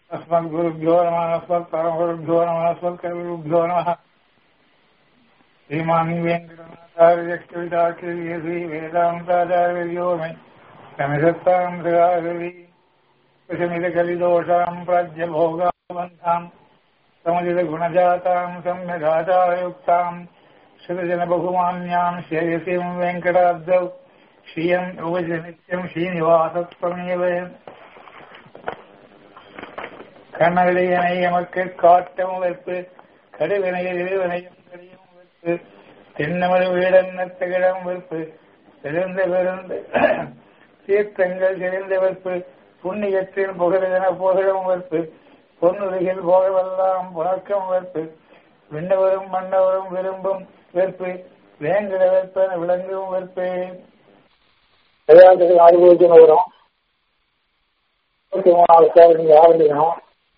अस्मद्गुरुभ्यो नमः अस्मत्परमगुरुभ्यो नमः अस्मत्कविभ्यो नमः श्रीमान् वेङ्कटनाथार्यकविताख्यर्य श्रीवेदान्ताचार्यो मे समिधत्ताम् सदागवी कुशमिदकलिदोषाम् प्राज्यभोगावन्ताम् समुदितगुणजाताम् सम्यगाचारयुक्ताम् श्रुतजनबहुमान्याम् श्रेयसीम् वेङ्कटाब्दौ श्रियम् उपजनित्यम् श्रीनिवासत्वमेव கண்ணவிடையனை எமக்கு காட்டம் வெற்பு கடுவினையில் இறைவனையும் கடியும் வெற்பு தென்னமது வீடன்னத்தகிடம் வெற்பு தெரிந்த பெருந்து தீர்த்தங்கள் தெரிந்த வெற்பு புண்ணியத்தின் புகழென புகழும் வெற்பு பொன்னுலகில் போகவெல்லாம் புழக்கம் வெற்பு விண்ணவரும் மன்னவரும் விரும்பும் வெற்பு வேங்கிட வெற்பன விளங்கும் வெற்பு விளையாட்டுகள் ஆரோக்கியம் வரும் இருபத்தி மூணாவது சேவை நீங்க ஆரம்பிக்கணும்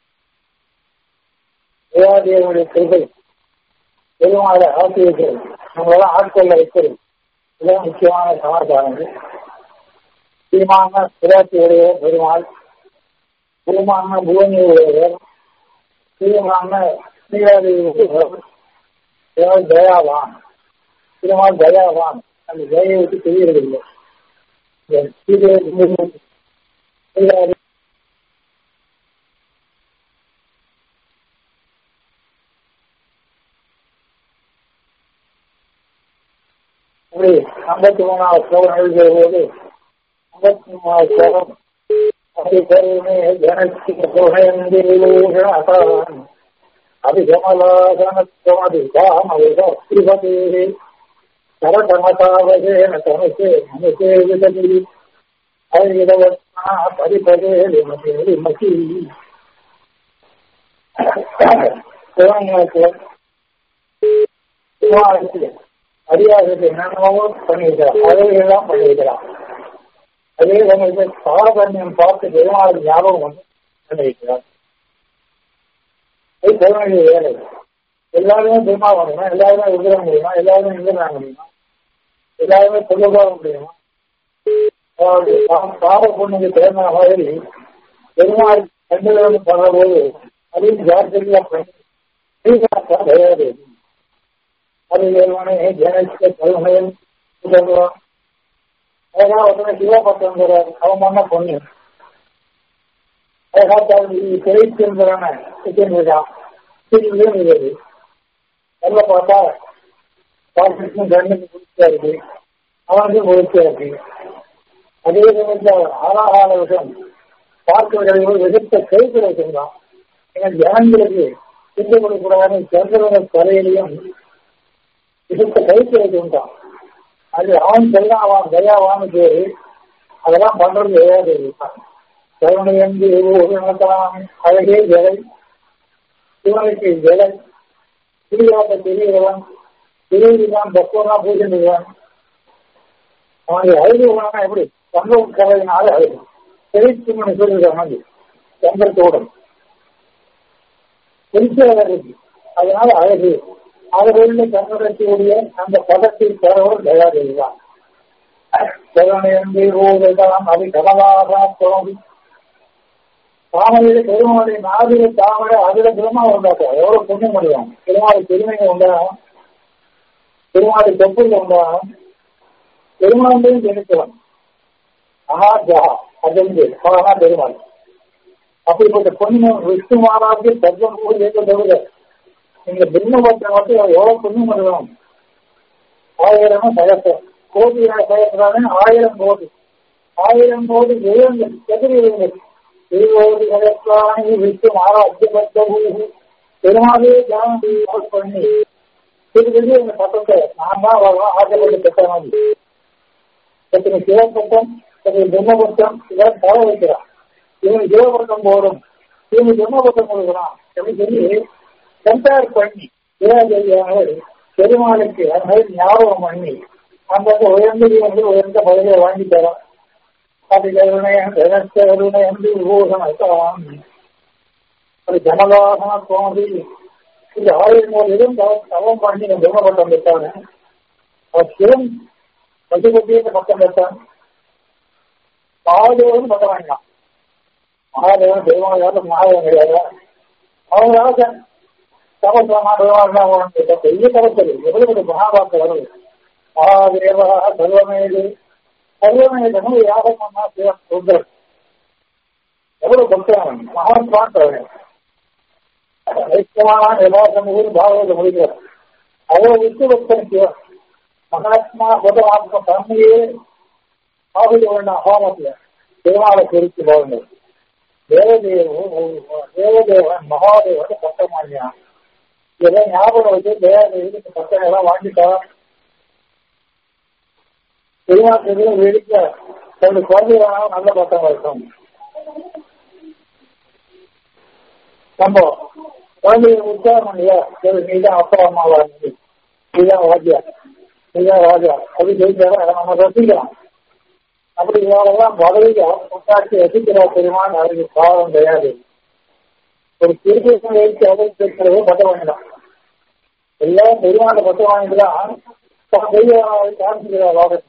விளையாட்டியனுடைய கிருபை பெருமாளை ஆட்சி வைக்கிறது நம்மளெல்லாம் ஆட்கொள்ள வைக்கிறது இதுதான் முக்கியமான சமாச்சாரங்கள் தீமான விளையாட்டுடைய பெருமாள் பூமான புவனி உடையவர் தீமான ஸ்ரீராதேவி தயாவான் திருமால் தயாவான் அந்த தயை விட்டு தெரியறதில்லை ஐம்பத்தி மூணாவது ஸ்லோகம் எழுதிய போது ஐம்பத்தி மூணாவது ஸ்லோகம் அதிகருணே ஜனஸ்திரோஷன் அபிகமலாசனத்வமதிகாமவிதே சரடமதாவசேன தனுசே மனுசே விததி ஐதவத்னா பரிபதே லிமதி லிமதி அறியாதது என்னென்னவோ பண்ணியிருக்கலாம் அதையெல்லாம் பண்ணியிருக்கலாம் அதே சமயத்தில் சாரதன்யம் பார்த்து பெருமாள் ஞாபகம் வந்து பண்ணியிருக்கிறார் அது பெருமையுடைய வேலை எல்லாருமே பெருமா பண்ணணும் எல்லாருமே விருத முடியுமா எல்லாருமே நிந்திரா முடியுமா எல்லாருமே பொதுவாக முடியுமா பாவ பொண்ணுக்கு தேர்ந்த மாதிரி பெருமாள் கண்டுகளை படுற போது அதையும் ஜாக்கிரதையா பண்ணி தயாரி அது ஏழ்வனே ஜனசிக்க கல்மையன் சொல்லுவான் அழகா ஒருத்தனை சிவபக்தங்கிறார் அவன் பண்ண பொண்ணு அழகா தெரிவிச்சிருந்தான இருக்கான் திரும்பியும் இருக்குது நல்ல பார்த்தா பாக்கிக்கும் கண்ணுக்கு குளிர்ச்சியா இருக்கு அவனுக்கும் குளிர்ச்சியா இருக்கு அதே சமயத்தில் ஆளாகால விஷயம் பார்க்கிறவர்கள் விதத்த கைகளை வச்சிருந்தான் ஏன்னா ஜனங்களுக்கு சிந்த கொடுக்கூடாதுன்னு சந்திரன கரையிலையும் விதத்த கைக்கு வச்சிருந்தான் அது அவன் செல்லாம் அவன் தயாவான்னு பேரு அதெல்லாம் பண்றது ஏதாவது இருக்கான் கருணை என்று நடத்தலாம் அழகே ஜலை சிவனுக்கு ஜலை திருவிழாட்ட பெரியவன் திருவிழான் பக்குவம் பூஜை செய்வான் அவனுடைய அழகு குணம்னா எப்படி சம்பவம் கரையினால அழகு தெரிவித்து மணி சொல்லிருக்க மாதிரி சந்திரத்தோடும் தெரிச்சவர் அதனால அழகு அவர்களில் சந்திரக்கூடிய அந்த பதத்தில் பெறவர் தயாரிதான் கருணையந்தி ஓதெல்லாம் அது கடலாதான் தோன்றி தாமரையில பெருமாளுடைய நாதில தாமரை அதுல பிரமா உண்டாக்கும் எவ்வளவு புண்ணியம் முடியும் பெருமாள் பெருமையை உண்டாகும் பெருமாள் தொப்புள் உண்டாகும் பெருமாளையும் ஜெனிக்கலாம் ஆஹா ஜஹா அது ஆஹா பெருமாள் அப்படிப்பட்ட புண்ணியம் விஷ்ணு மாறாது தர்மம் கூட தவிர நீங்க பின்னபத்தை மட்டும் எவ்வளவு புண்ணியம் முடியும் ஆயிரம் சகசம் கோடி சகசரான ஆயிரம் கோடி ஆயிரம் கோடி எழுங்கள் எதிரி எழுங்கள் திருவோடி கலக்காணி விட்டு ஆராய்ச்சிபத்த பெருமாவே தியானம் பண்ணி திருப்பதி அந்த பட்டத்தை நான் தான் வரலாம் ஆசைப்பட்டு பெற்ற மாதிரி எத்தனை சிவப்பட்டம் எத்தனை பிரம்மபட்டம் இதெல்லாம் தர வைக்கிறான் இவன் சிவபட்டம் போடும் இவன் பிரம்மபட்டம் கொடுக்குறான் அப்படின்னு சொல்லி கம்பேர் பண்ணி தேவாதேவியானவர் பெருமாளுக்கு அது ஞாபகம் பண்ணி அந்த உயர்ந்தது வந்து உயர்ந்த பதவியை வாங்கி தரான் அது கருணை கருணை என்று விபூஷன் அர்த்தம் அது ஜனவாசன தோன்றி இந்த ஆயிரம் ஒரு இடம் தவம் பண்ணி பிரம்மபட்டம் பெற்றாங்க அவர் சிவன் பசுபதியை பட்டம் பெற்றான் பாதோடு பட்டம் வாங்கினான் மகாதேவன் பெருமாள் மகாதேவன் கிடையாது அவங்களால தபஸ்வமா பெருமாள் பெரிய தபசல் எவ்வளவு மகாபாரத்தை வருது மகாதேவா சர்வமேது சர்வமேதனும் யாகம் பண்ணா சிவன் சுந்தர் எவ்வளவு பக்தன் மகாத்மான் ஐக்கியமான எல்லாரும் ஊர் பாகவத முடிக்கிறார் அவ்வளவு விட்டு பக்தன் சிவன் மகாத்மா புதவாத்ம தன்மையே ஆகுது வேண்டாம் ஹோமத்துல பெருமாளை குறித்து பாருங்கள் தேவதேவன் தேவதேவன் மகாதேவன் பட்டமானியா இதெல்லாம் ஞாபகம் வச்சு தேவதேவனுக்கு பட்டம் எல்லாம் வாங்கிட்டா பெருமாள் வேடிக்க தன்னுடைய குழந்தைகளாக நல்ல பட்டம் இருக்கும் நம்ம குழந்தைய உற்சாகம் இல்லையா நீதான் அப்பா அம்மாவா இருந்து நீதான் வாத்தியா நீதான் ராஜா அப்படி சொல்லிட்டாரா நம்ம ரசிக்கலாம் அப்படி இவரெல்லாம் பதவியை கொண்டாட்டி ரசிக்கிறா பெருமான் அவருக்கு பாவம் கிடையாது ஒரு திருப்பி வைத்து அதை கேட்கிறதே பட்டம் வாங்கினான் எல்லாம் பெருமாண்ட பட்டம் வாங்கிட்டுதான் காமிச்சுக்கிறா லோகத்தை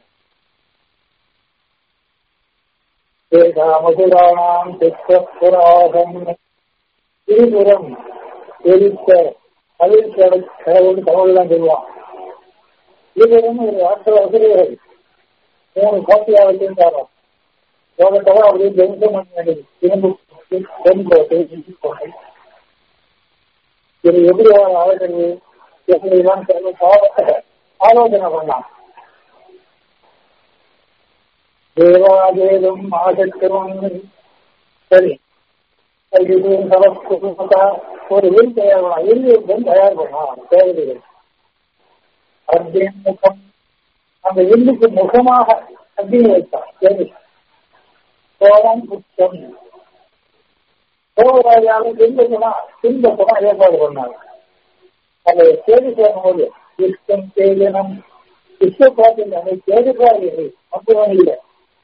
மதுராணாம் தெற்கப்புராகம் திரிபுரம் எரித்த அதில் கடவுள் தமிழ் தான் சொல்லுவான் திரிபுரம் ஒரு ஆட்கள் வசதிகள் மூணு கோட்டையா வச்சிருந்தாரோ லோகத்தெல்லாம் அப்படியே ஜென்சம் பண்ண வேண்டியது திரும்ப பெண் கோட்டை கோட்டை இது எப்படி அழகிறது எப்படிலாம் ஆலோசனை பண்ணலாம் தேவாதேவம் ஆசக்தரும் சரி ஒரு வில் தயார் பண்ணலாம் இறுதி தயார் பண்ணலாம் தேவதைகள் அர்ஜுன் முகம் அந்த வில்லுக்கு முகமாக அக்னி வைத்தார் தேவி சோழம் புத்தம் சோழராஜாவும் இந்த குணம் இந்த குணம் ஏற்பாடு பண்ணார் அந்த தேதி போகும்போது கிருஷ்ணன் தேஜனம் கிருஷ்ண பாட்டில் அந்த தேடிப்பாரு அப்படி இல்லை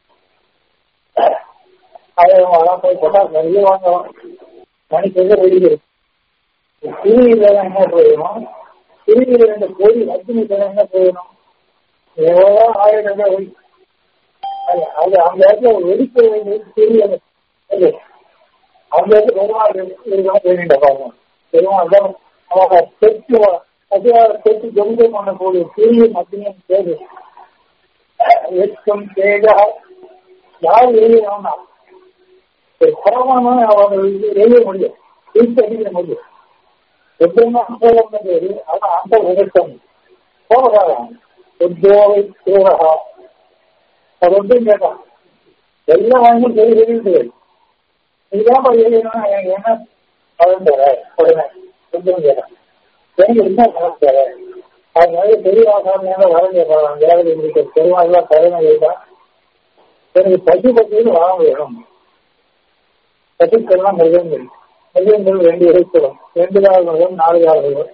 அதெல்லாம் போய் போட்டா நிறைய வாங்குவோம் மணிக்கு வெளியே திருவியில என்ன போயிடும் திருவியில ரெண்டு கோடி அக்னி என்ன போயிடும் எவ்வளோ ஆயிரம் ரூபாய் அது அந்த இடத்துல வெடிக்க வேண்டியது தெரியல அந்த இடத்துல பெருமாள் இருக்கலாம் வேண்டிய பாருங்க பெருமாள் தான் அவங்க தெற்கு அதிகார தெற்கு ஜெமித பண்ணக்கூடிய பெரிய மத்தியம் தேவை எச்சம் தேக யார் எழுதினா ஒரு குறவான அவங்க எழுத முடியும் வீட்டு அடிக்க முடியும் எப்படின்னா பேரு அதான் அந்த உதட்டம் போகாதான் உத்தியோக தேவகா அது ஒன்றும் கேட்டான் எல்லாம் வாங்கி சரி தெரியுது இதுதான் எழுதினா எனக்கு என்ன பலன் தர உடனே கொஞ்சம் கேட்டான் எனக்கு என்ன பலன் தர அதனால பெரிய ஆசாமியாக வர கேட்கலாம் தேவதை முடிக்க பெருமாள் பலனை கேட்டா எனக்கு பசி பசின்னு வாங்க வேணும் பசுக்கெல்லாம் மிருகங்கள் மிருகங்கள் ரெண்டு இறைச்சலும் ரெண்டு கால மிருகம் நாலு கால மிருகம்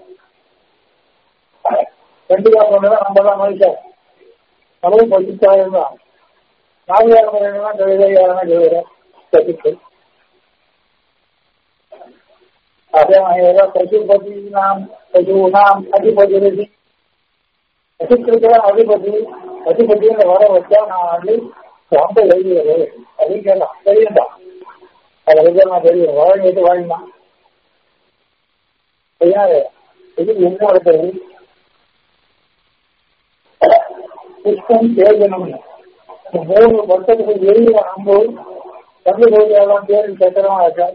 ரெண்டு கால மிருகம் நம்ம தான் மனுஷன் நம்மளும் பசுக்காக தான் நாலு கால மிருகம்லாம் கவிதை யாருன்னா கவிதை பசுக்கள் அதே பசு பதி நாம் பசு நாம் அதிபதி பசுக்களுக்கு அதிபதி அதிபதியில் வர வச்சா நான் வந்து ரொம்ப எழுதியது அப்படின்னு கேட்கலாம் தெரியும்டா அதை நான் தெரியும் வாழ்ந்துட்டு வாழ்ந்தான் ஐயாது இது என்ன நடக்கிறது புஷ்பம் தேஜனம்னு மூணு வருஷத்துக்கு எரியும் அம்பு தம்பி கோயிலெல்லாம் பேரு சக்கரமா இருக்கா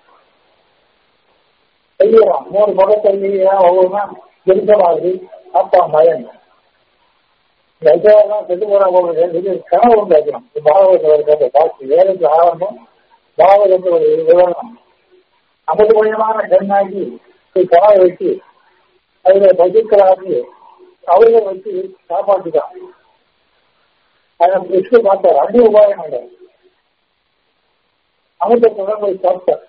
செய்யலாம் மூணு பக்கத்தை ஒவ்வொன்றா திருத்தமாகுது அப்பா மயன் எல்லாம் செட்டு போறா போகிறது இது கனவு உண்டாக்கணும் பாகவதத்தில் இருக்க காட்சி வேலைக்கு ஆரம்பம் பாகவதம் ஒரு விவரணம் ஐம்பது கொஞ்சமான கண்ணாக்கி கனவை வச்சு அதுல பசுக்களாக்கி அவர்களை வச்சு காப்பாற்றிட்டான் அதை கிருஷ்ண பார்த்தார் அடி உபாயம் இல்லை அமிர்தத்தை போய் சாப்பிட்டார்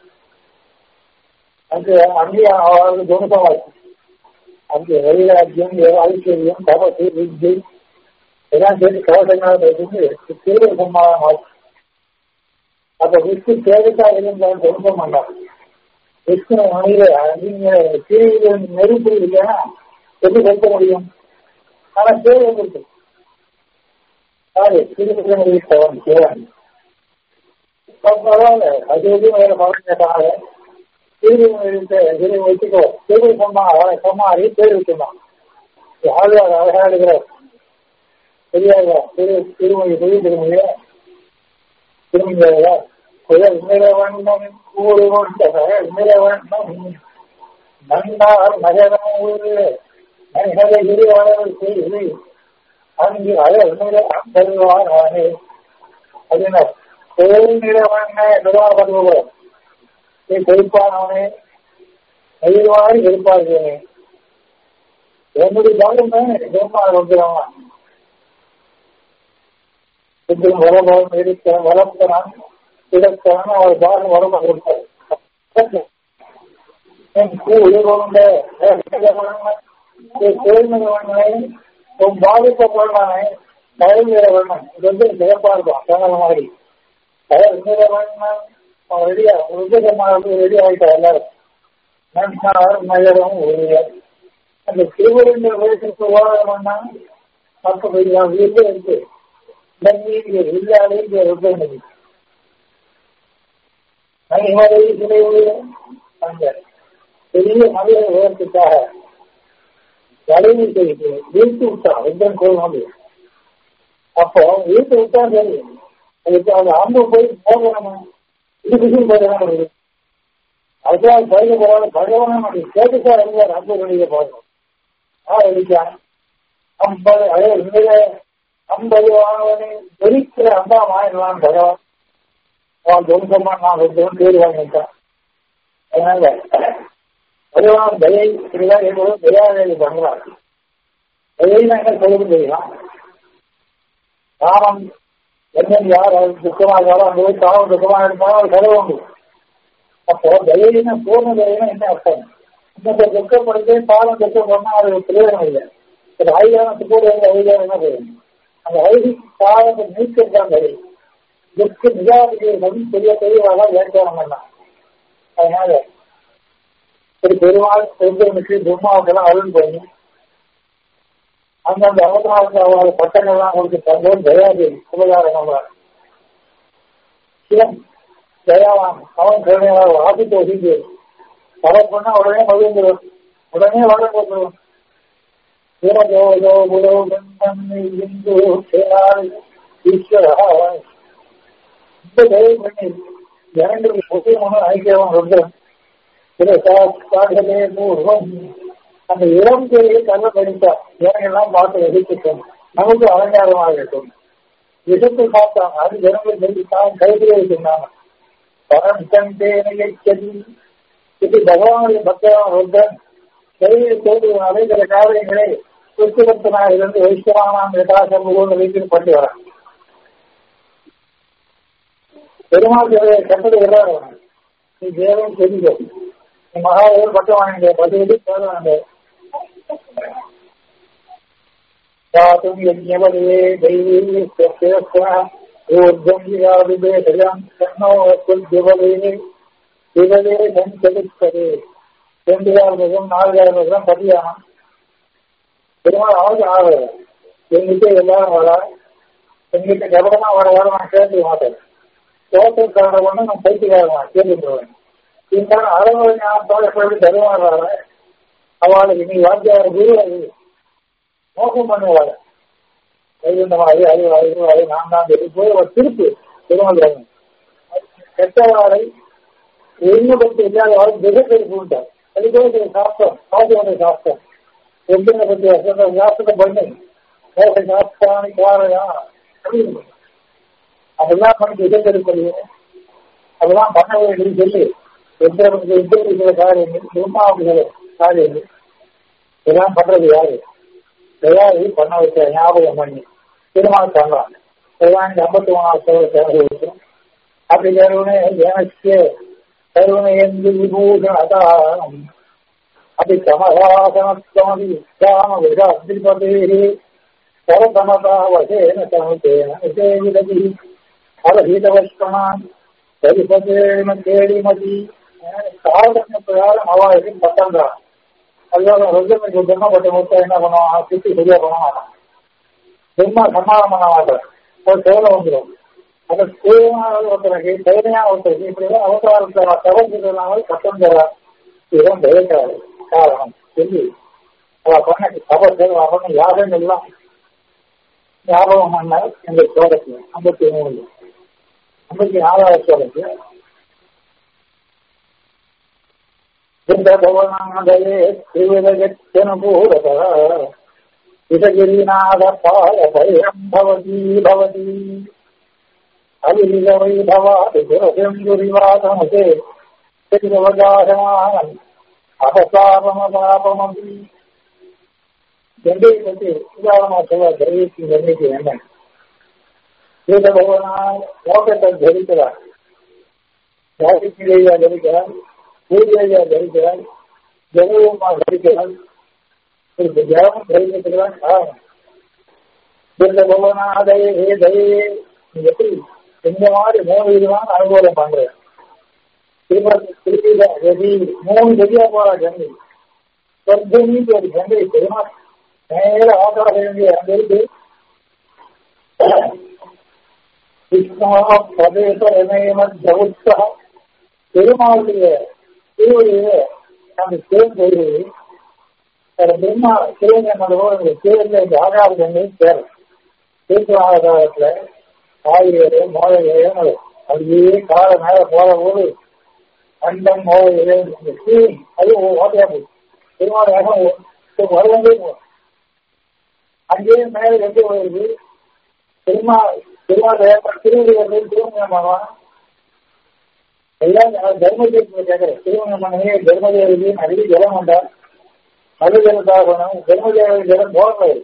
அது அங்கே அவருக்கு துணுக்கமாச்சு அங்கே வைராக்கியம் ஐஸ்வர்யம் தபசு வித்தை எல்லாம் சேர்த்து கவசங்களாக இருந்து தீவிர சம்மாதம் ஆச்சு அப்ப விஷ்ணு தேவைக்கா இருந்தாலும் துணுக்கம் பண்ணார் விஷ்ணு மனித நீங்க தீவிர நெருப்பு இல்லைன்னா எப்படி கொடுக்க முடியும் ஆனா தேவை இருக்கு அது திருப்பதி தேவன் தேவன் பரவாயில்ல அது எதுவும் வேற பலன் கேட்டாங்க திருவி திருவி வச்சுக்கோ திருவி சொன்னா சொன்னாரி பேர் வச்சுருந்தான் யாரு அது அழகா எடுக்கிறார் தெரியாதா திரு திருமொழி பெரிய திருமொழியா திருமொழியா குயல் நிலவண்ணம் கூறு கொண்ட நிலவண்ணம் நன்னார் நகரம் ஊரு நகரகிரி வளர் செய்து அங்கு அழல் நில அந்தருவானே அப்படின்னா கோயில் நிலவண்ண நிர்வாகம் நீ பொறுப்பானவனே நெய்வாரி இருப்பார்களே என்னுடைய கவனம் பெருமாள் வந்துடுவான் கொஞ்சம் வரபவன் இருக்க வளர்த்தனான் இடத்தான் அவர் பாகம் வரமாக இருப்பார் பாதிக்கப்படுவானே கயல் நிற வண்ணம் இது வந்து சிறப்பா இருக்கும் சேனல் மாதிரி கயல் நிற வண்ணம் அவன் ரெடியா உதயமாக ரெடி ஆகிட்டார் எல்லாரும் நன்றார் நகரம் ஒழிய அந்த திருவருங்கிற வயசுக்கு ஓடணும்னா மற்ற வீட்டில் இருக்கு நன்னீர் இல்லாத இருப்பது மணிமலை சிலையுடைய அந்த பெரிய மலையை உயரத்துக்காக வளைவு செய்து வீட்டு விட்டான் வெங்கன் கோயில் அப்போ வீட்டு விட்டா சரி அதுக்கு அந்த அம்பு போய் போகணும் இதுக்கு போயிடணும் அதுக்காக பயில போறாங்க பகவான் கேட்டுக்கா இருந்தார் அம்பு வெளியே போகணும் ஆ எழுதிக்கான் ஐம்பது அதே உண்மையில ஐம்பது வாங்கவனே ஜொலிக்கிற அம்பா வாங்கிடலாம் பகவான் அவன் தொழிற்சமா நான் ரெண்டு பேர் வாங்கிட்டான் அதனால பகவான் தயை இப்படிதான் என்பதும் தயாவேதி பண்ணலாம் தயைனா என்ன சொல்லுது தெரியுமா காமம் என்னென்ன யார் துக்கமா இருந்தாலும் அந்த போய் காமம் துக்கமா இருந்தாலும் அது கதை உண்டு அப்போ தயைனா பூர்ண தயைனா என்ன அர்த்தம் இந்த துக்கப்படுத்தி பாலம் துக்கம் பண்ணா அது பிரயோஜனம் இல்லை ஒரு ஐதானத்து கூட எங்க ஐதானம் என்ன போயிடும் அந்த ஐதி பாலத்தை நீக்கிறது தயை இதற்கு நிஜாதிகள் வந்து பெரிய தெளிவாக வியாக்கியானம் பண்ணான் அதனால ஒரு பெருமாள் பெருந்தனுக்கு பிரம்மாவுக்கெல்லாம் அருள் பண்ணி அந்தந்த அவதாரத்தை அவரோட பட்டங்கள்லாம் கொடுத்து தந்தோம் தயாதேவி சுபகாரம் சிவன் தயாவான் அவன் கருணையாக ஆசித்து ஒதுங்கி அவர் பண்ணா உடனே மகிழ்ந்துடும் உடனே வர போட்டுருவோம் இந்து ஈஸ்வரா இந்த தயவு பண்ணி ஜனங்களுக்கு முக்கியமான ஐக்கியவன் ருத்ரன் சில பூர்வம் அந்த இளம் தேவையை கல்ல படித்தார் ஜனங்கள்லாம் பார்த்து எதிர்த்துட்டோம் நமக்கு அலங்காரமாக இருக்கும் விசத்து பார்த்தாங்க அது ஜனங்கள் தெரிவித்தான் கைதிலே சொன்னாங்க பரம் தந்தேனையை செல்லி இது பகவானுடைய பக்தரான ருத்ரன் கையில் தோன்றுவனாலே சில காரியங்களை சுற்றுபக்தனாக இருந்து வைஷ்ணவானாம் யதாசம் வைத்து பண்ணி வரான் பெருமாள் கட்டளை எல்லாரும் நீ தேவன் தெரிஞ்சோ நீ மகாதேவன் பட்டம் வாங்க பதிவு தேவை दातुं यज्ञवदे दैवी ऊर्ध्वं विराविदे हृदयं कन्नो कुलदेवदे दिवदे சஞ்சலிப்பதே ரெண்டாயிரம் வருஷம் நாலாயிரம் வருஷம் பதியானம் பெருமாள் ஆவது ஆகுது எங்கிட்ட எல்லாரும் வரா எங்கிட்ட கவனமா வர வர நான் கேட்க மாட்டேன் தோட்டக்கார ஒண்ணு நான் பைத்தியக்காரன் கேட்டுருவேன் இந்த அறவழி ஞாபகத்தோட எப்படி தருவாங்க அவளுக்கு நீ வாத்தியார குரு அது மோசம் பண்ணுவாள் இந்த மாதிரி அது அது அது நான் தான் போய் ஒரு திருப்பு திருமணம் கெட்டவாளை எண்ணப்பட்டு இல்லாதவாள் திகப்பெருக்கு உண்டார் அதுக்கே சாஸ்திரம் சாதியோட சாஸ்திரம் எத்தனை பற்றி சாஸ்திரத்தை பண்ணி மோச சாஸ்திராணி காரையா அதெல்லாம் பண்ணி திகப்பெருப்பது அதெல்லாம் பண்ண வேண்டும் சொல்லி எந்த எந்த காரியங்கள் பிரம்மாவுடைய காரியங்கள் இதெல்லாம் பண்றது யாரு தயாரி பண்ண வைக்கிற ஞாபகம் பண்ணி திருமணம் பண்ணலாம் இதெல்லாம் ஐம்பத்தி மூணாவது சேர்ந்து வைக்கிறோம் அப்படி கருணை எனக்கு கருணை என்று விபூஷண அதாரம் அப்படி கமலாசனத்தமதி காம விதாதிபதே சரதமதா வசேன சமுதேன விதேவிததி பலஹீதவஷ்கமான் சரிபதேன கேடிமதி காரண பிரகாரம் அவளுக்கு பட்டம் தான் அதுக்காக ருத்ரனுக்கு பிரம்ம பட்டம் கொடுத்தா என்ன பண்ணுவான் சுத்தி சரியா பண்ண மாட்டான் பிரம்மா சம்மாதம் பண்ண மாட்டான் ஒரு சேவை வந்துடும் அந்த தூயமான ஒருத்தருக்கு தைரியமான ஒருத்தருக்கு இப்படி எல்லாம் அவசரத்தை தவறுதலாமல் கட்டம் தரா இதுதான் பயக்காது காரணம் சொல்லி அவ பண்ண தவறுகள் அவன் யாரும் எல்லாம் ஞாபகம் பண்ணால் இந்த சோழத்துல ஐம்பத்தி மூணு ஐம்பத்தி நாலாவது சோழத்துல பவனாதயே திருவிதூரத இதகிரிநாத பாய பயம் பவதி பவதி அலிலிகவை பவாதி புரசெந்துரிவாதமதே திருவகாசமான அபசாபமபாபமதி கங்கையை பற்றி உதாரணமா சொல்ல திரவியத்தின் கங்கைக்கு என்ன இந்த பகவானால் லோகத்தை தரிக்கிறார் ஜாதிக்கிலேயா தரிக்கிறார் பூஜையா தரிக்கிறார் ஜனகமா தரிக்கிறார் ஜனம் தரிக்கிறதுதான் காரணம் இந்த பகவனாதையே தயே எப்படி இந்த மாதிரி மூணு விதமான அனுகூலம் பண்றேன் திருப்பதி கதி மூணு கதியா போற கங்கை சொர்க்கமிக்கு ஒரு கங்கை பெருமாள் நேர ஆதார வேண்டிய அங்கிருந்து பெருமாளுடைய திருவடியில அந்த தேர் போய் பிரம்மா சிவகங்கோட தேர்ல இந்த ஆறாவது கங்கை சேரும் தீர்த்தமான காலத்துல ஆயுத மோத இழந்தது அப்படியே கால மேல போற போது அண்டம் மோத இழந்து அது ஓட்டையா போய் பெருமாள் வேகம் வருவதே போகும் அங்கேயே மேல ரெண்டு வருது பெருமா பெருமாள் திருவள்ளுவர் திருமணமாவான் எல்லாம் தர்மதேவத்தில் கேட்கிறேன் திருமணமே தர்மதேவதி நிறைய ஜலம் வந்தால் மதுஜலத்தாகணும் தர்மதேவ ஜலம் போகிறது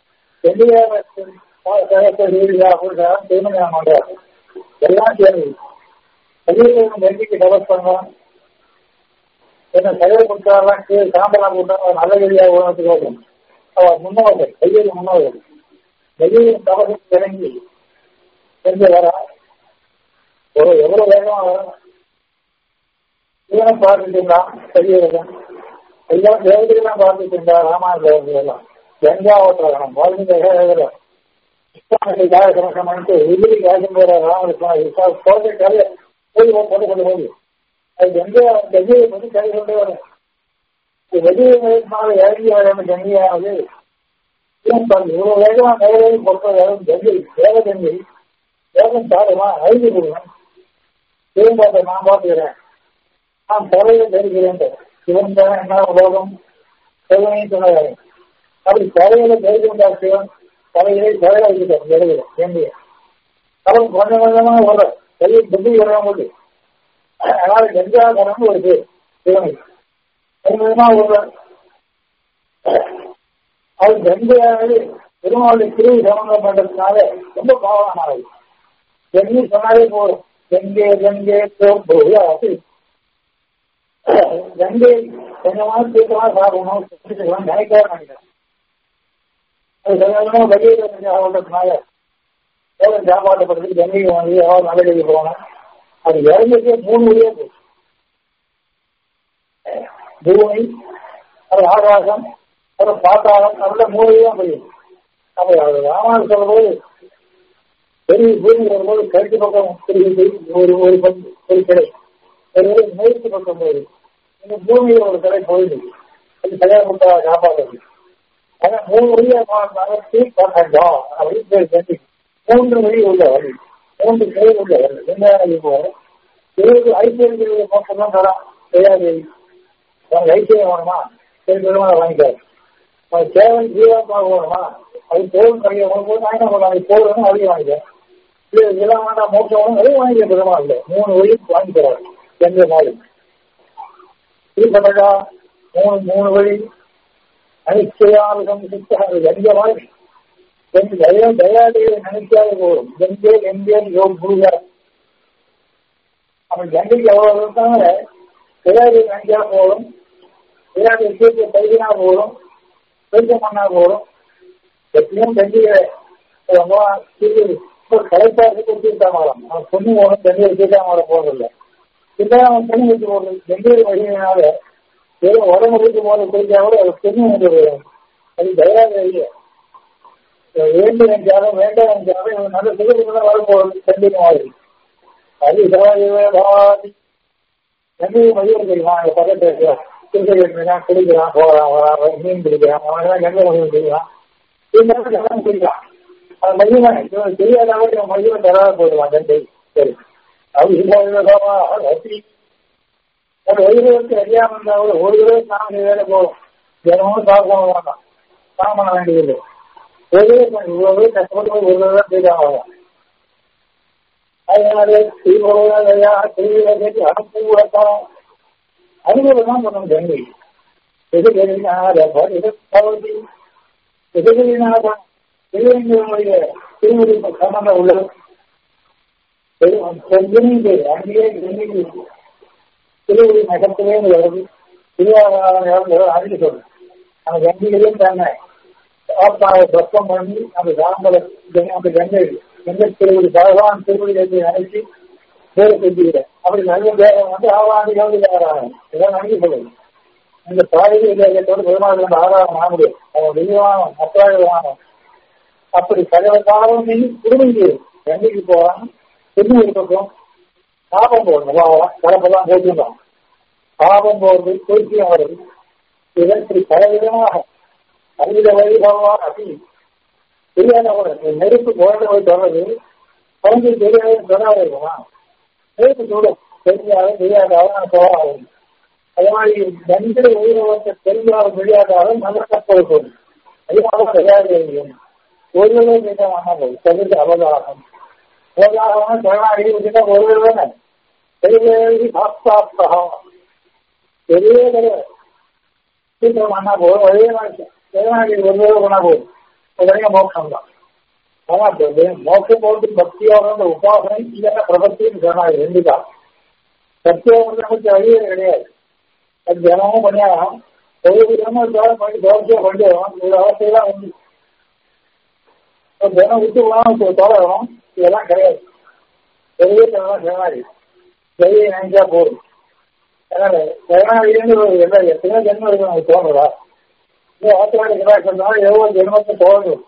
திருமணம் பண்றாரு எல்லாம் சேர்ந்து சரீரம் நெருங்கிக்கு டெவலப் பண்ணலாம் என்ன செயல் கொடுத்தாலாம் சாம்பலாம் கொடுத்தா நல்ல கதியாக உணவுக்கு போகும் அவர் முன்னோர்கள் கையில் முன்னோர்கள் வெளியில் தவறுக்கு இறங்கி சென்று வர ஒரு எவ்வளவு வேகமா வரும் இவனை பார்த்துட்டு இருந்தான் பெரியவர்கள் எல்லாம் தேவதையெல்லாம் பார்த்துட்டு இருந்தா ராமாயணம் எல்லாம் கங்கா ஓட்டுறாங்க வாழ்க்கை பண்ணிட்டு உயிரி காசம் போற ராமகிருஷ்ணன் போதை கதை போய் கொண்டு கொண்டு போய் அது கங்கை கங்கையை வந்து கை கொண்டே வரும் வெளியே இறங்கி வர கங்கையானது இவ்வளவு வேகமா நேரம் பொறுத்தவரை கங்கை வேக கங்கை வேகம் சாதமா அழிஞ்சு கொடுக்கணும் சிவன் பார்த்த நான் பார்த்துக்கிறேன் நான் தலையை தெரிகிறேன் சிவன் தான் என்ன உலகம் சிவனையும் சொன்னாரு அப்படி தலையில தெரிஞ்சுட்டார் சிவன் தலையிலே தலையில வச்சுட்டார் எழுதுல கங்கையை அவன் கொஞ்சம் கொஞ்சமா வர கையை புத்தி வராம அதனால கங்காதரன் ஒரு பேர் சிவனுக்கு கொஞ்சமா ஒரு அது கங்கையானது பெருமாளுடைய திருவி சமங்கம் பண்றதுனால ரொம்ப பாவனமானது கங்கை சொன்னாலே போதும் கங்கை கங்கை போது கங்கை கொஞ்சமா சீக்கிரமா சாப்பிடணும் நினைக்காத நினைக்கிறேன் அது கொஞ்சமா வெளியில கொஞ்சம் ஆகிறதுனால ஏதோ சாப்பாட்டப்படுறதுக்கு கங்கைக்கு வாங்கி எவ்வளவு நல்ல கல்வி போகணும் அது இறங்கிட்டே மூணு வழியா போச்சு பூமி அது ஆகாசம் அது பாத்தாளம் அதில் மூணு தான் போயிடும் அப்போ அது ராமாயணம் சொல்லும்போது பெரிய பூமி வரும்போது கழுத்து பக்கம் பிரிகிறது ஒரு ஒரு பக்கம் ஒரு கிளை ஒரு மேற்கு பக்கம் போகுது இந்த பூமியில் ஒரு கிளை போயிடுது அது சரியா கொடுத்தா காப்பாற்றுது ஆனா மூணு வழியா நகர்த்தி பண்ணோம் அப்படின்னு பேர் சொல்லி மூன்று வழி உள்ள வழி மூன்று கிளை உள்ள வழி என்ன போக இருபது ஐசிஎல் மோசம் தான் தரான் தெரியாது உனக்கு ஐசிஎம் வேணுமா சரி பெருமாள் வாங்கிக்காரு உனக்கு சேவல் ஜீவாத்மா வேணுமா அது போகும் கடையை போது நான் என்ன பண்ணலாம் அது போகணும் அதையும் வாங்கிக்க இல்லை இதெல்லாம் வேண்டாம் மோசம் வேணும் அதையும் வாங்கிக்க பெருமாள் இல்லை மூணு வழி வாங்கி தராரு எந்த நாள் இப்பட்டா மூணு மூணு வழி அனிச்சயாரகம் சித்தாரு எங்க வாழ்க்கை எங்க தயா தயாதையை நினைக்காத போதும் எங்கே எங்கே யோக புரியா அவன் கங்கைக்கு எவ்வளவு இருக்காங்க தயாரி நினைச்சா போதும் தயாரி விஷயத்தை பைக்கினா போதும் பெருக்கம் பண்ணா போதும் எப்பயும் கண்டிகை கலைப்பாக கொடுத்துட்டா மாறும் அவன் பொண்ணு போகணும் கண்டிகை வச்சுட்டா மாற போறதில்லை இல்லை அவன் பண்ணி வச்சு போடுறது கண்டிகை வழியினால வெறும் உடம்பு போது குடிச்சா கூட அது பொண்ணு வந்து அது தயாரி இல்லை வேண்டும் என்றாலும் வேண்டாம் என்றாலும் இவன் நல்ல சுகமாக வரப்போவது கண்டிப்பாக அது சிவாஜி கண்டிப்பா மதியம் தெரியுமா அங்க பக்கத்துல கிரிக்கெட் குடிக்கிறான் போறான் வரான் மீன் பிடிக்கிறான் அவன் கங்கை மதியம் பிடிக்கிறான் இருந்தாலும் கடன் பிடிக்கிறான் அது மதியம் இவன் தெரியாதவங்க இவன் மதியம் தராத போடுவான் கண்டை சரி அது சிவாஜி ஒரு வயிறுக்கு அறியாம இருந்தாலும் ஒரு தடவை நாம வேலை போகும் தினமும் சாப்பிட வேண்டாம் சாம பண்ண வேண்டியது ஒரு இவ்வளவு கஷ்டப்பட்டு ஒரு தடவை செய்தாங்க அதனால தீவிரவையா திருவிழா கேட்டு அனுப்புவதான் அனுபவம் தான் பண்ணணும் கங்கை எதிர்நாத பகவதி எதிர்நாத திருவங்களுடைய திருவடி சம்பந்தம் உள்ளது அங்கேயே கங்கை திருவடி நகரத்திலே வருது திருவாரூர் அறிஞ்சு சொல்றேன் அந்த கங்கையிலையும் தானே ஆத்மாவை பிரப்பம் பண்ணி அந்த சாம்பல அந்த கங்கை கங்கை திருவடி பகவான் திருவடி நினைச்சு பேரை செஞ்சுக்கிறேன் அப்படி நல்ல பேரம் வந்து ஆவாண்டி கவுதி ஆறாங்க இதான் நினைக்க சொல்லுது இந்த பாடகை இலக்கியத்தோடு பெருமாள் அந்த ஆதாரம் ஆக முடியும் அவன் தெய்வமானம் அப்பாயமானம் அப்படி சகல காலம் நீ குடும்பம் கங்கைக்கு போவான் திருநூறு பக்கம் பாபம் போடணும் கலப்பெல்லாம் போட்டுருந்தோம் பாபம் போடுறது குறிச்சியம் வருது இதற்கு பலவிதமாக அறிவித வைபவமாக அப்படி தெரியாதவங்க நெருப்பு குழந்தை போய் தொடர்றது குழந்தை தெரியாத சொல்லாத இருக்குமா நெருப்பு சூடும் தெரியாத தெரியாத போகாது அதே மாதிரி தந்திர உயிரவத்தை தெரியாத தெரியாத நல்ல கப்பல் போடும் அதிகமாக தெரியாது ஒருவரே கேட்க வேண்டாம் போய் தகுந்த அவதாரம் அவதாரம் சரணாகி விட்டுட்டா ஒருவர் தானே பெரிய சாஸ்தாப்தகம் பெரிய கிடையாது சீக்கிரம் பண்ணா போதும் ஒரே நாள் சரணாகி ஒரு தடவை பண்ணா போதும் உடனே மோட்சம் தான் அதான் மோட்சம் போட்டு பக்தியோட உபாசனை இல்லைன்னா பிரபத்தியும் சரணாகி ரெண்டு தான் சத்தியோகம் நமக்கு வழியே கிடையாது அது தினமும் பண்ணியாகும் ஒரு விதமும் பண்ணி தோசையா பண்ணிடுவோம் ஒரு அவസ്ഥையெல்லாம் வந்து தினம் விட்டு போகணும் தொடரணும் இதெல்லாம் கிடையாது பெரிய சரணாகி பெரிய நினைச்சா போதும் அதனால சரணாகின்னு ஒரு என்ன எத்தனை ஜென்மம் இருக்கு நமக்கு தோணுதா இந்த ஆத்திராடி சொன்னாலும் எவ்வளவு ஜென்மத்தை தோணும்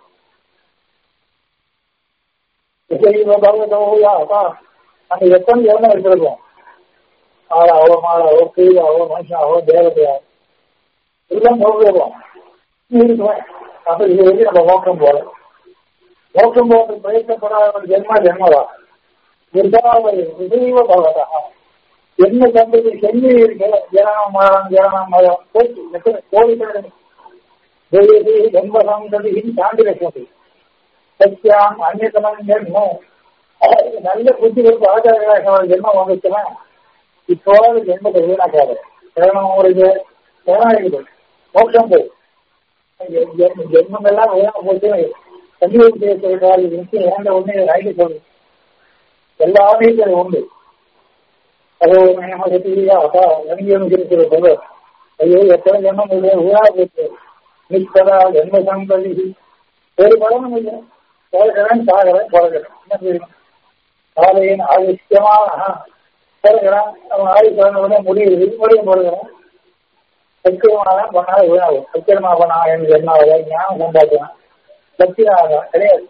நம்ம எத்தனை ஜென்மம் எடுத்திருக்கோம் ஆளாவோ மாளாவோ கீழாவோ மனுஷனாவோ தேவதையாவோ இதெல்லாம் போகிறோம் இருக்குவேன் அப்ப இது வந்து நம்ம நோக்கம் போல நோக்கம் போக பிரயத்தப்படாத ஜென்மா ஜென்மதா விதீவ பகவதா என்ன சந்ததி செம்மி இருக்கு ஜனனம் மரம் ஜனனம் மரம் போச்சு எத்தனை கோடிக்கணக்கில் தேவி ஜென்மசந்ததி தாண்டி வைக்கிறது சத்தியாம் அந்நியத்தனம் ஜென்மம் நல்ல புத்தி கொடுத்து ஆச்சார ஜென்மம் வந்துச்சுன்னா இப்போது ஜென்மத்தை வீணாக்காது சரணம் உங்களுக்கு சரணாகிடுது மோட்சம் போய் ஜென்மம் எல்லாம் வீணா போச்சு கண்டிப்பாக சொல்றாரு நிச்சயம் ஏண்ட ஒண்ணு ஐடி சொல்லு எல்லாமே உண்டு அதோ மயமகத்தியா அப்பா நன்கியும் இருக்கிற போல ஐயோ எத்தனை ஜென்மம் இல்லை வீணா போச்சு நிற்பதா ஜென்ம சம்பதி ஒரு பலனும் இல்லை பிறகுறேன் சாகிறேன் பிறகுறேன் என்ன தெரியும் காலையின் ஆதிஷ்யமாக பிறகுறான் அவன் ஆயுஷ் உடனே முடியுது முடியும் பிறகுறான் சத்தியமாக பண்ணாத வீணாகும் சத்தியமா பண்ணா எனக்கு என்ன ஞானம் கொண்டாடுறான் சத்தியமாக கிடையாது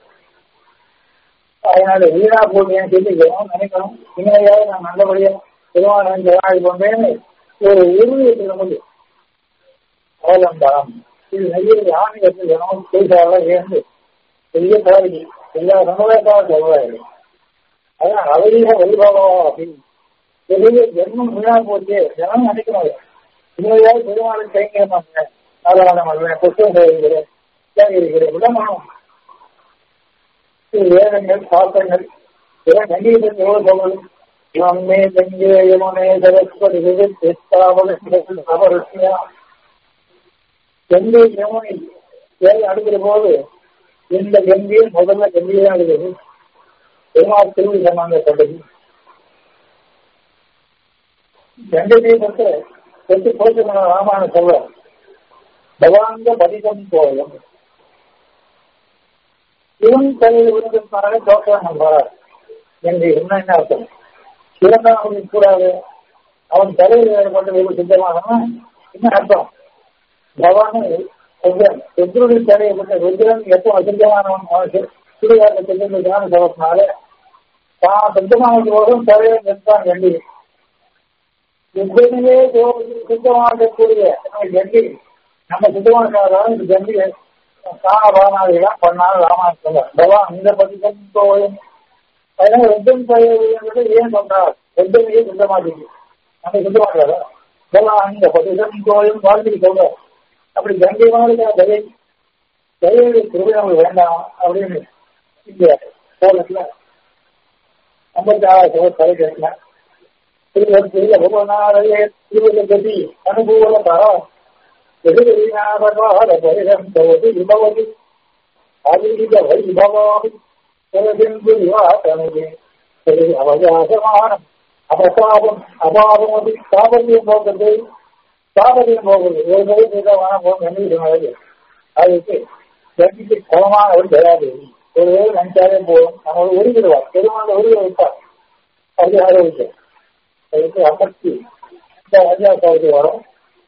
அதனால வீணா போடுவேன் சொல்லிக்கிறோம் நினைக்கணும் இனிமையாவது நான் நல்லபடியா திருவாரூர் ஜனாதி பண்றேன்னு ஒரு உறுதி எடுத்துக்க முடியும் அவலம்பரம் இது நிறைய ஆணையத்தில் ஜனம் பேசாத ஏந்து பெரிய கோரிக்கை எல்லா சமுதாயத்தால் சொல்வாரு அதான் அவரீக வைபவம் அப்படின்னு பெரிய ஜென்மம் வீணா போச்சு ஜனம் நினைக்கணும் இனிமையாவது பெருமாளுக்கு கைங்கரமாங்க நாராயணம் அல்ல புத்தகம் செய்கிறேன் இருக்கிறேன் விடமானம் வேதங்கள் சாத்தங்கள் இதெல்லாம் கண்டிப்பாக எவ்வளவு சொல்றது யமே கங்கே யமுனே சரஸ்வதி அவருஷ்யா கங்கை யமுனை ஏறி அடுக்கிற போது இந்த கங்கையும் முதல்ல கங்கையை தான் அடுக்கிறது பெருமாள் திருவி சம்பந்தப்பட்டது கங்கை தீபத்தை பெற்று போச்சு ராமாயண சொல்ல பவாங்க பதிகம் போலும் இவன் தலையில் விழுந்திருந்தாலே தோற்றம் நம்புறார் என்று என்ன என்ன அர்த்தம் சிறந்தான் அவனுக்கு கூடாது அவன் தலையில் ஏற்பட்ட ஒரு சித்தமாகனா என்ன அர்த்தம் பவானு ருத்ரன் ருத்ருடைய தலையை ருத்ரன் எப்போ அசிங்கமானவன் அவன் சுடுகாட்டில் செஞ்சிருக்கான சவத்தினால தான் சுத்தமானது போதும் தலையை நிற்பான் கண்டி ருத்ரனையே சுத்தமாகக்கூடிய கண்டி நம்ம சுத்தமானதாலும் இந்த கண்டி காண பானாதிகளாம் பண்ணாலும் ராமாயணம் சொல்ல பகவான் இந்த பத்தி கோயம் அதனால ருத்தம் தலையை ஏன் சொல்றார் ருத்தனையே சுத்தமாட்டீங்க நம்ம சுத்தமாட்டாரா பகவான் இந்த பதி கோயம் வாழ்க்கை சொல்றார் அப்படி கண்டிப்பாக தயை தயவுடைய திருவிழா நமக்கு வேண்டாம் அப்படின்னு இங்க போலத்துல ஐம்பத்தி ஆறாயிரம் தலை கேட்கலாம் திருவர் பெரிய பகவனாரையே திருவிழா கட்டி அனுபவம் தரம் எதிர்நாதகால பரிகம் தவது விபவதி அதிக வைபவாமி சிறதென்று விவாதனது அவகாசமானம் அபசாபம் அபாபம் அது சாபத்தியம் போகிறது சாபத்தியம் போகிறது ஒரு முறை செய்தவான போகும் என்ன அதுக்கு ஜட்ஜிக்கு சமமான ஒரு தயாதேவி ஒரு வேலை நினைச்சாலே போதும் நம்ம உருகிடுவார் பெருமாள் உருக வைப்பார் அது ஆரோக்கியம் அதுக்கு அமர்த்தி இந்த ராஜாசாவுக்கு வரும்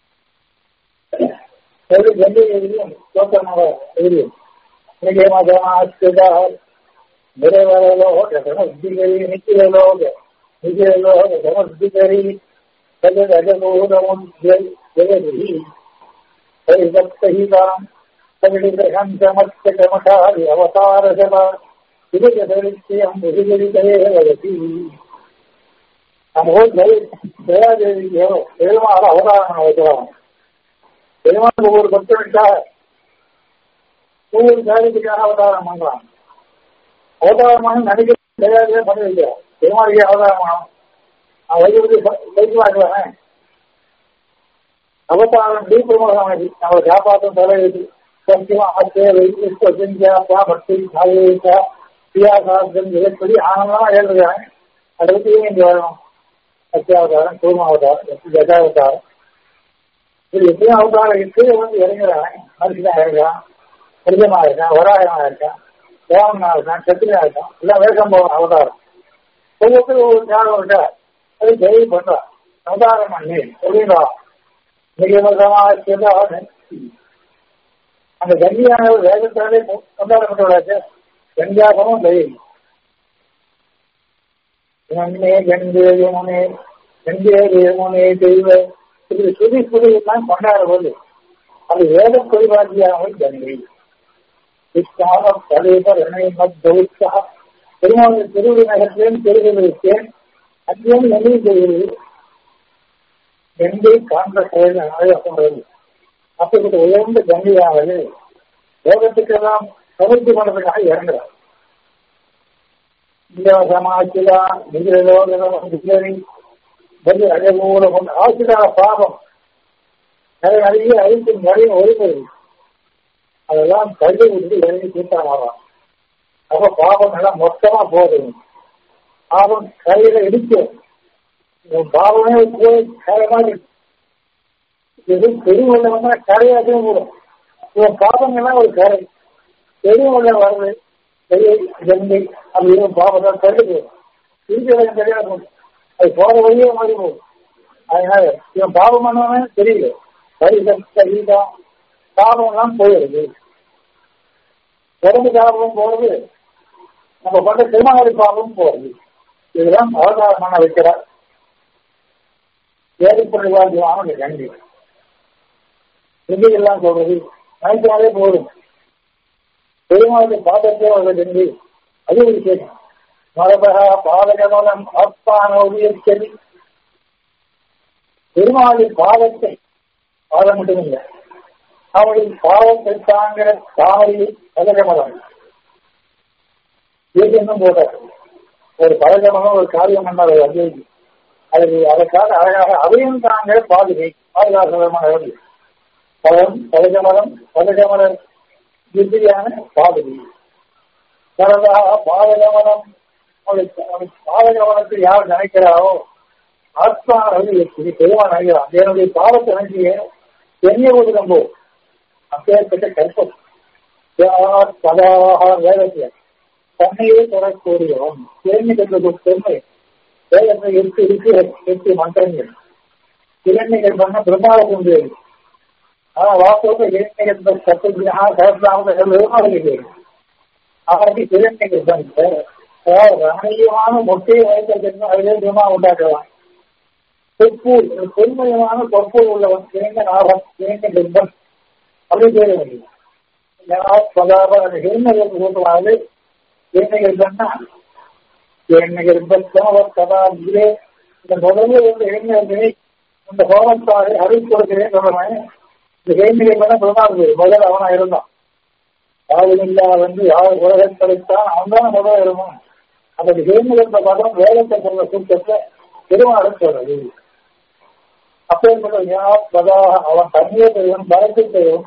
ஒரு கண்டியும் தோற்றமாக எதிரியும் நிகமதமாஸ்திதார் நிறைவரலோக சமஸ்திகரி நிக்கிரலோக நிகிரலோக சமஸ்திகரி தகதூதமும் ஜெகதி பரிதப்தஹிதாம் சமஸ்தகமசாரி அவதாரசபா விருதரித்தியம் விருதரித்தே வததி நம்ம தயாதேவி பெருமாள் அவதாரம் வைக்கலாம் பெருமாள் ஒவ்வொரு பக்தனுக்காக ஒவ்வொரு காரியத்துக்காக அவதாரம் பண்றான் அவதாரமான நடிகை தயாரியாக பண்ணி வைக்கிறார் பெருமாளுக்கு அவதாரமானம் வைகுதி வைக்குவாங்களேன் அவதாரம் தீபமாக நம்மளை காப்பாற்றும் தலைவர் சத்தியமா ஆச்சரிய விஸ்வசங்கியா பக்தி சாயிகா பிரியாசாரத்தன் இதற்படி ஆனந்தமா எழுதுகிறாங்க அதை பற்றி இங்க வரணும் சத்தியாவதாரம் கூர்மாவதாரம் ஜகாவதாரம் இது எப்படியும் அவதாரம் கீழே வந்து இறங்குறாங்க மனுஷனா இருக்கான் மிருகமா இருக்கான் வராயமா இருக்கான் தேவனா இருக்கான் சத்திரியா இருக்கான் எல்லாம் வேஷம் போகணும் அவதாரம் ஒவ்வொருத்தரும் ஒவ்வொரு தியாகம் இருக்கா அது ஜெயி பண்றான் அவதாரம் பண்ணி அப்படின்றா மிக அந்த கங்கியான வேகத்தாலே கொண்டாடப்பட்டவளாச்சு கங்காசமும் தயவு நன்மே கங்கே யமுனே கங்கே யமுனே தெய்வ இப்படி சுதி சுதியெல்லாம் கொண்டாடுவது அது வேத குறிவாதியாமல் கங்கை இக்காலம் தலைவர் என்னை மத்தா பெருமாள் திருவிழி நகரத்திலும் பெருகிறேன் அங்கேயும் நினைவு செய்கிறது கங்கை காண்ற செயல் அழகாக அப்படிப்பட்ட உயர்ந்த கங்கையாவது லோகத்துக்கெல்லாம் சமர்த்தி பண்ணதுக்காக இறங்குறார் இந்த சமாச்சிலா நிகழலோகரி பலி அழகூல கொண்ட ஆசிரா பாவம் நிறைய நிறைய அழித்து நிறைய ஒழுங்குது அதெல்லாம் கல்வி விட்டு இறங்கி கூட்டமாகலாம் அப்ப பாவம் எல்லாம் மொத்தமா போகுது பாவம் கையில இடிக்கும் பாவமே போய் கரை மாதிரி இது பெருவெள்ளம்னா கரையாகவும் வரும் இவன் பாவங்கள்லாம் ஒரு கரை பெருவெள்ளம் வருது பெரிய கங்கை அது இவன் பாவம் தான் கருது இருக்கிறது கிடையாது அது போற வழியே மாறி போகும் அதனால இவன் பாவம் பண்ணவனே தெரியல பரிசம் சகிதா பாவம் எல்லாம் போயிடுது உடம்பு பாவமும் போறது நம்ம பண்ண திருமணி பாவமும் போறது இதுதான் அவதாரமான வைக்கிறார் ஏற்படுவாதியான கண்டி எல்லாம் சொல்றது நினைச்சாலே போதும் பெருமாளுடைய பாதத்தை அவர்கள் கண்டி அது ஒரு விஷயம் மரபகா பாதகமலம் ஆத்மான உயர்ச்செடி பெருமாளின் பாதத்தை பாதம் மட்டுமில்லை அவளின் பாவத்தை தாங்கிற தாமரை பதகமலம் ஏதேனும் போட்டார் ஒரு பதகமலம் ஒரு காரியம் பண்ணார் அஜய்க்கு அது அதற்காக அழகாக அவையும் தாங்கிற பாதுகை பாதுகாசமான பதம் பதகமலம் பதகமலர் திவ்யான பாதுகை சரதா பாதகமலம் பாதகமலத்தை யார் நினைக்கிறாரோ ஆத்மா எப்படி பெருமான் நினைக்கிறான் என்னுடைய பாவத்தை நினைச்சிய என்னைய ஒரு நம்போ அப்பேற்பட்ட கற்பம் சதாவாக வேதத்திய தன்னையே தொடரக்கூடியவன் தேர்ந்து கண்டது பெருமை வேதத்தை எட்டு இருக்கு எட்டு மந்திரங்கள் இரண்டைகள் பண்ண பிரம்மாவை கொண்டு ஆனா வாஸ்தவத்தை இளைஞர்கள் சத்துப்பிரியா கலப்படாமல் பெருமாளுக்கு அவருக்கு இளைஞர்கள் அதாவது ரமணீயமான மொட்டையை வைத்திருக்கணும் அதிலே திருமா உண்டாக்கலாம் தொப்பூர் பெருமையான தொப்பூர் உள்ளவன் இளைஞ நாகம் இளைஞ கர்ப்பன் அப்படி பேர முடியும் இளைஞர்கள் கூட்டுவாது இளைஞர்கள்னா இளைஞ கர்ப்பம் அவர் கதா இதிலே இந்த முதல்ல உள்ள இளைஞர்களை இந்த கோபத்தாரை அறிவித்து கொடுக்கிறேன் சொல்றேன் இந்த இளைஞர்கள் பிரதான முதல் அவனா இருந்தான் யாரும் இல்லா வந்து யார் உலகம் கிடைத்தான் அவன் தான் முதல் இருக்கும் அந்த இளைஞர் பதம் வேதத்தை சொல்ற சூக்கத்தை பெருமாள் சொல்றது அப்பேற்பட்ட அவன் தண்ணியை தெரியும் பயத்தை தெரியும்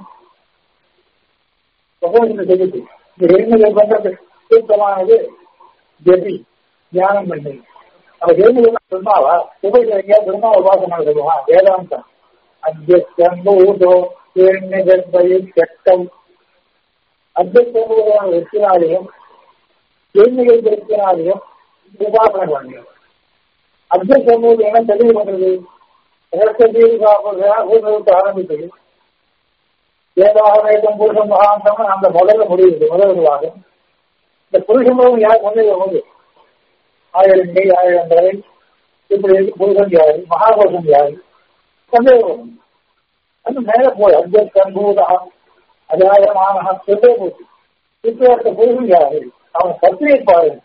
செய்யுது இந்த இளைஞர்கள் பண்றது சூக்கமானது ஜெபி தியானம் பண்ணி அந்த இளைஞர்கள் சொன்னாவா சுபையில் எங்கேயாவது திரும்ப உபாசனை சொல்லுவான் வேதாந்தம் அத்தியம்பூதோ இளைஞர்கள் கெட்டம் அத்தியம்பூதமான வெற்றினாலையும் இளைஞர்கள் வெற்றினாலையும் உபாசனை பண்ணி அத்தியம்பூதம் என்ன தெளிவு பண்றது ஆரம்பித்தது ஏதாவது புருஷன் மகாந்தம் அந்த முதல்ல முடியுது முதல் வாதம் இந்த புருஷன் யார் முதல்ல போது ஆயிரம் கை ஆயிரம் தலை இப்படி இருக்கு புருஷன் யாரு மகாபுருஷன் யாரு சந்தேகம் அது மேல போய் அத்தியன் பூதா அஜாயமான சொல்லே போச்சு இப்போ அந்த புருஷன் யாரு அவன் பத்திரிகை பாருங்க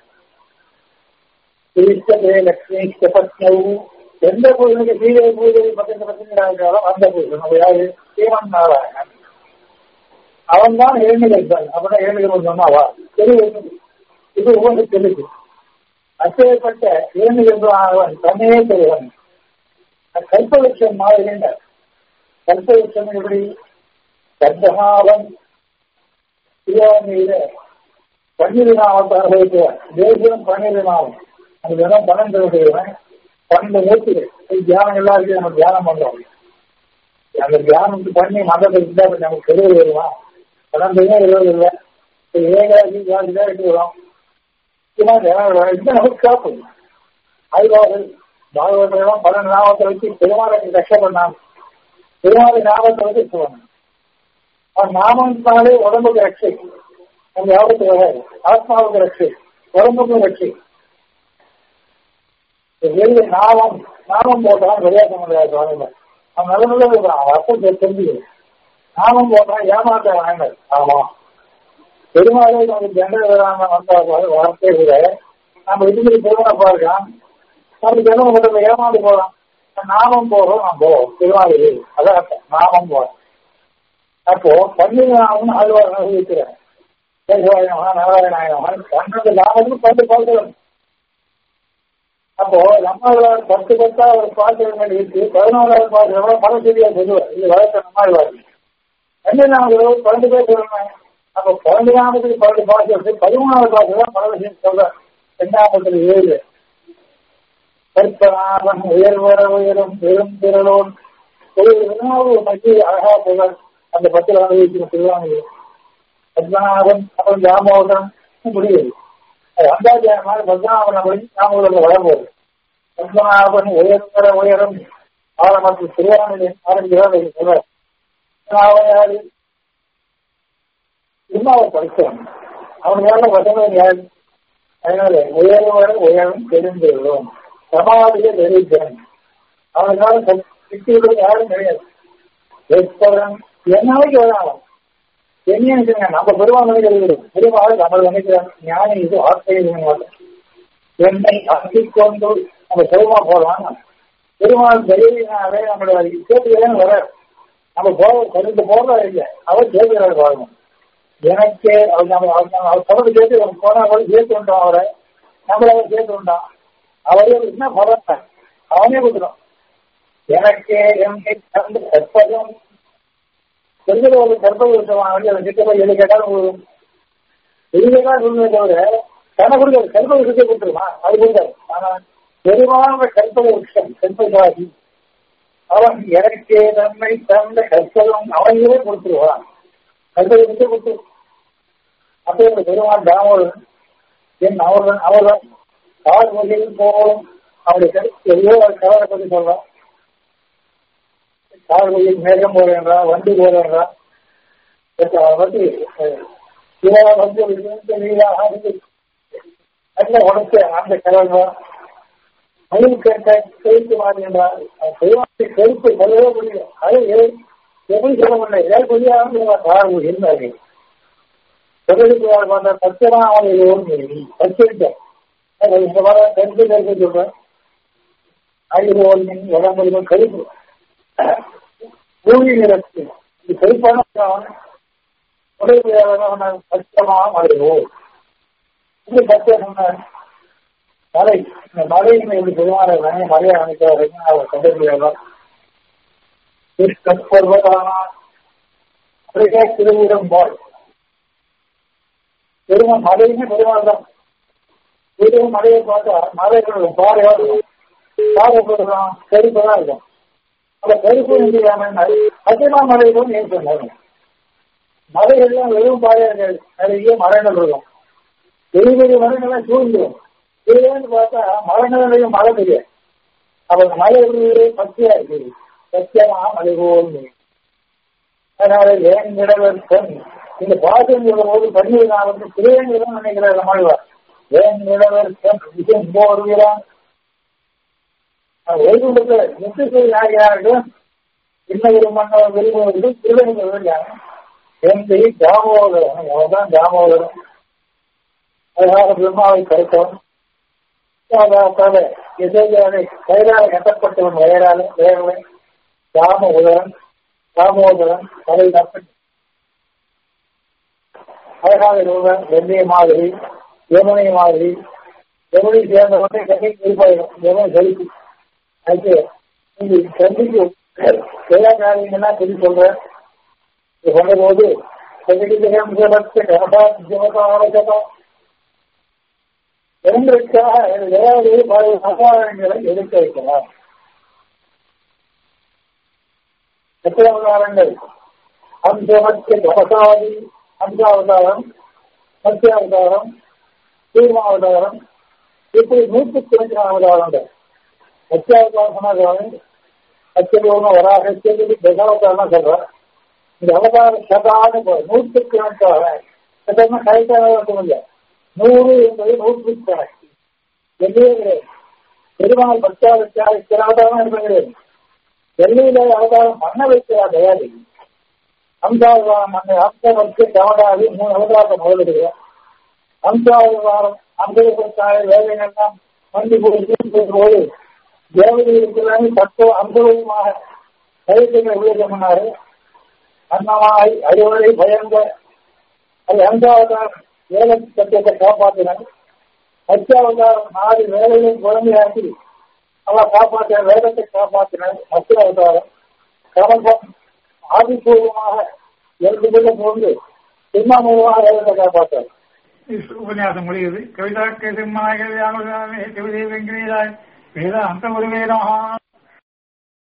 லட்சுமி பத்னவு எந்த புருஷனுக்கு சீதை பூஜை பக்கத்து பத்திரிகாலும் அந்த புருஷன் யாரு சீமன் நாராயணன் அவன் தான் ஏழுநிலைகள் அப்படின்னா ஏழுகள் சொன்னாவா தெளிவு இது ஒவ்வொன்று தெளிவு அப்பேற்பட்ட ஏழுநிலை ஆனவன் தன்னையே தெளிவன் கல்பவృక్షம் மாதிரி கல்பவృక్షம் எப்படி கர்ப்பமாவன் சிவாமியில பன்னிரு நாமத்தை அனுபவிக்கிறார் தேசியம் பன்னிரு நாமம் அது வெறும் பணம் தருகிறவன் பன்னெண்டு மூர்த்திகள் தியானம் எல்லாருக்கும் நம்ம தியானம் பண்றோம் அந்த தியானம் பண்ணி மதத்தை இருந்தா நமக்கு தெளிவு வருமா பன்னெண்டுமே இருபது இல்லை ஏழாவது ஜாதி தான் எடுத்துக்கிறோம் நமக்கு காப்பும் ஆய்வாளர்கள் பாகவதெல்லாம் பன்னெண்டு நாமத்தை வச்சு பெருமாளை கஷ்டப்படலாம் பெருமாளை நாமத்தை வச்சு சொல்லணும் அவன் நாமத்தினாலே உடம்புக்கு ரட்சை நம்ம யாருக்கு வராது ஆத்மாவுக்கு ரட்சை உடம்புக்கும் ரட்சை வெளியே நாமம் நாமம் போட்டான் விளையாட்டு முடியாது சுவாமிங்க அவன் நல்ல நல்ல இருக்கிறான் அவன் அப்போ தெரிஞ்சு நாமம் போட்டான் ஏமாற்ற வாங்கினார் ஆமா பெருமாளே நமக்கு ஜெண்டராம வந்த வார்த்தை கூட நம்ம இதுக்கு பெருமாளை பாருக்கான் நம்ம ஜென்மம் கொண்டு ஏமாந்து போறோம் நாமம் போறோம் நம்ம போவோம் பெருமாள் அதான் நாமம் போறோம் அப்போ பன்னீர் நாமம் ஆழ்வார் அனுபவிக்கிறேன் கேசவாயனமா நாராயணாயனமான் பன்னெண்டு நாமத்துக்கு பத்து பாசுரம் அப்போ நம்மளால் பத்து பத்தா ஒரு பாசுரங்கள் இருக்கு பதினோராவது பாசுரம் பல செய்தியா சொல்லுவார் இது வளர்த்த நம்மாழ்வார் என்ன நாமங்கள் பன்னெண்டு பேர் சொல்லணும் அப்போ பன்னெண்டு நாமத்துக்கு பன்னெண்டு பாசுரத்துக்கு பதிமூணாவது பாசுரம் பல விஷயம் சொல்ற ரெண்டாமத்துல ஏழு கற்பனாவன் உயர்வர உயரும் பெரும் திரளோன் ஒரு ஒரு மத்திய அழகா புகழ் அந்த பத்துல அனுபவிக்கிற திருவாங்க பத்மநாபன் அப்புறம் தாமோதரன் முடியுது அந்தாச்சாரமான பத்மநாபன் அப்படி தாமோதரன் வரப்போகுது பத்மநாபன் உயர்வர உயரம் ஆரம்பத்தில் திருவாரூரில் ஆரம்பிக்கிறார் சொல்றார் நாவையாளி திருமாவை படிக்கிறான் அவன் மேல வசனம் யாரு அதனால உயர்வர உயரம் தெரிந்துள்ளோம் சமாதிய தெரிவிக்கிறேன் அவனுக்காக சித்தியுடன் யாரும் கிடையாது என்னைக்கு வராலும் என்ன நினைக்கிறாங்க நம்ம பெருமாள் நினைக்கிறது பெருமாள் நம்ம நினைக்கிறாங்க ஞானி இது ஆசிரியர் என்னை அங்கிக் கொண்டு நம்ம பெருமா போடலாம் பெருமாள் தெரியவினாலே நம்மளோட கேட்டுக்கிறேன்னு வர நம்ம போக கருத்து போடுறதா இல்லை அவர் கேட்கிறார் பாருங்க எனக்கே அவர் நம்ம அவர் தொடர்ந்து கேட்டு போனா கூட சேர்த்து விட்டோம் அவரை நம்மள அவர் சேர்த்து விட்டான் அவரே என்ன பலம் அவனே கொடுக்குறோம் எனக்கே என்னை கண்டு கற்பதும் பெருகிற ஒரு கற்பக விஷயமான வழி அதை கிட்ட போய் எது கேட்டாலும் கொடுக்கும் பெரியதான் சொல்லுவே தவிர தன கொடுக்காது கற்பக விஷயத்தை கொடுத்துருமா அது கொடுக்காது ஆனா பெருமான கற்பக விஷயம் கற்பகாதி அவன் எனக்கே தன்மை தந்த கற்பகம் அவனையே கொடுத்துருவான் கற்பக விஷயம் கொடுத்து அப்போ இந்த பெருமான் தாமோதன் என் அவர்கள் அவர்கள் கால் வகையில் போகும் அவருடைய எவ்வளோ கவலை பற்றி சொல்றோம் கார் போய் மேகம் போறேன்றா வண்டி போறேன்றா வந்து இவா வந்து நீராக நல்ல உடச்ச அந்த கிழமை மயில் கேட்ட கருத்து மாறின்றா தெய்வத்தை கருத்து சொல்லவே முடியும் அது எப்படி சொல்ல முடியல ஏன் புரியாம கார் இருந்தார்கள் தொழிலுக்கு பார்த்தா சத்தியமா அவனுக்கு ஓடுங்க சத்தியம் இந்த மாதிரி கருத்து கருத்து சொல்றேன் ஆயுத ஓடுங்க உடம்பு கருப்பு பூமி நிறத்து இது கருப்பான உடல் சத்தியமா மறைவோம் இது சத்தியம் சொன்ன மலை இந்த மலையினை எப்படி பெருமாறு மலையை அமைக்க அவர் கண்டுபிடிக்கிறார் திருவிடம் பாய் பெருமாள் மலையுமே பெருமாள் தான் இதுவும் மலையை பார்த்தா மலைகள் பாறையா இருக்கும் பாறை போடுறோம் கருப்பு தான் இருக்கும் அந்த கருப்பு இந்தியாம அதிகமா மலைகளும் ஏன் சொன்னாங்க மலைகள்லாம் வெறும் பாறையாக நிறைய மரங்கள் இருக்கும் பெரிய பெரிய மரங்கள்லாம் சூழ்ந்துடும் இதுலேருந்து பார்த்தா மரங்களையும் மழை தெரியாது அவங்க மலை எப்படி பச்சையா இருக்குது சத்தியமா மலை போல் அதனால ஏன் இடவர் பெண் இந்த பாசம் சொல்லும் போது பன்னீர் நான் வந்து சிறியங்கிறதும் நினைக்கிறார் நம்மழ்வார் ஏன் இடவர் பெண் விஷயம் போடுகிறான் வைகுண்டத்தில் முத்துக்கு யாரும் இன்னொரு மன்னர் விரும்புவது திருவண்ணாமலை எந்தை தாமோதரன் அவன்தான் தாமோதரன் அதனால பிரம்மாவை கருத்தவன் கைலால கட்டப்பட்டவன் வயரால வேறவை தாம உதரன் தாமோதரன் தலை தப்பன் அழகாக இருவன் வெள்ளைய மாதிரி யமுனை மாதிரி யமுனை சேர்ந்தவனே கண்ணி இருப்பாயிடும் யமுனை செலுத்தி அதுக்கு நீங்க கண்டிக்கு எல்லா காரியங்கள்லாம் சொல்லி சொல்றேன் சொன்ன போது பெண்களுக்காக ஏதாவது பல சகாரங்களை எடுக்க வைக்கலாம் எத்தனை அவதாரங்கள் அம்சமத்திய தபசாதி அம்சாவதாரம் மத்தியாவதாரம் தீர்மாவதாரம் இப்படி நூற்றுக்கு கணக்கான அவதாரங்கள் மத்தியாவதாரம் சொன்னாங்க அச்சலோகம் வராக சொல்லி தசாவதாரம் சொல்றேன் இந்த அவதார சதான நூற்றுக்கு கணக்காக சதமா கரெக்டாக இல்லை நூறு என்பது நூற்று கணக்கு எல்லையே கிடையாது பெருமாள் பக்தாவச்சார அவதாரம் என்பது கிடையாது எல்லையில அவதாரம் பண்ண வைக்கிறா தயாரி அம்சாவதாரம் மண்ணை அம்சவர்க்கு கவடாது மூணு அவதாரத்தை முதலிடுகிறோம் அம்சாவதாரம் அம்பதுக்காக வேலைகள்லாம் வண்டி போய் போது தேவதை இருக்கிறாங்க பத்தோ அம்பதுமாக கைத்தங்களை உபயோகம் பண்ணாரு அன்னமாய் அறுவடை பயந்த அது அஞ்சாவதாரம் வேலை சத்தியத்தை காப்பாற்றினார் அச்சாவதாரம் நாலு வேலையும் குழந்தையாக்கி அவன் காப்பாற்றின வேதத்தை காப்பாற்றினார் மத்திய அவதாரம் கவசம் ஆதிபூர்வமாக எழுந்து கொள்ள போந்து சிம்மாமூலமாக வேதத்தை காப்பாற்றார் உபன்யாசம் முடியுது கவிதா சிம்மாய கவிதை வெங்கடேராய் வேத அந்த ஒரு வேதமாக